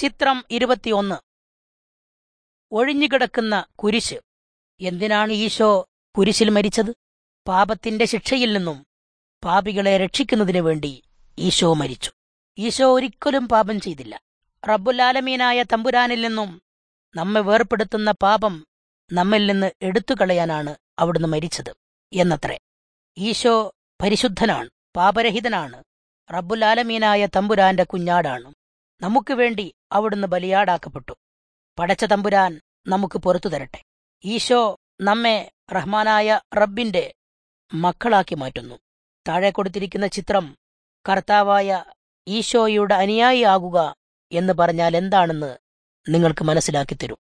ചിത്രം ഇരുപത്തിയൊന്ന് ഒഴിഞ്ഞുകിടക്കുന്ന കുരിശ് എന്തിനാണ് ഈശോ കുരിശിൽ മരിച്ചത് പാപത്തിന്റെ ശിക്ഷയിൽ നിന്നും പാപികളെ രക്ഷിക്കുന്നതിനു വേണ്ടി ഈശോ മരിച്ചു ഈശോ ഒരിക്കലും പാപം ചെയ്തില്ല റബ്ബുലാലമീനായ തമ്പുരാനിൽ നിന്നും നമ്മെ വേർപ്പെടുത്തുന്ന പാപം നമ്മിൽ നിന്ന് എടുത്തുകളയാനാണ് അവിടുന്ന് മരിച്ചത് എന്നത്രേ ഈശോ പരിശുദ്ധനാണ് പാപരഹിതനാണ് റബ്ബുലാലമീനായ തമ്പുരാന്റെ കുഞ്ഞാടാണ് നമുക്ക് വേണ്ടി അവിടുന്ന് ബലിയാടാക്കപ്പെട്ടു പടച്ച തമ്പുരാൻ നമുക്ക് പുറത്തു തരട്ടെ ഈശോ നമ്മെ റഹ്മാനായ റബ്ബിന്റെ മക്കളാക്കി മാറ്റുന്നു താഴെ കൊടുത്തിരിക്കുന്ന ചിത്രം കർത്താവായ ഈശോയുടെ അനുയായിയാകുക എന്ന് പറഞ്ഞാൽ എന്താണെന്ന് നിങ്ങൾക്ക് മനസ്സിലാക്കി തരും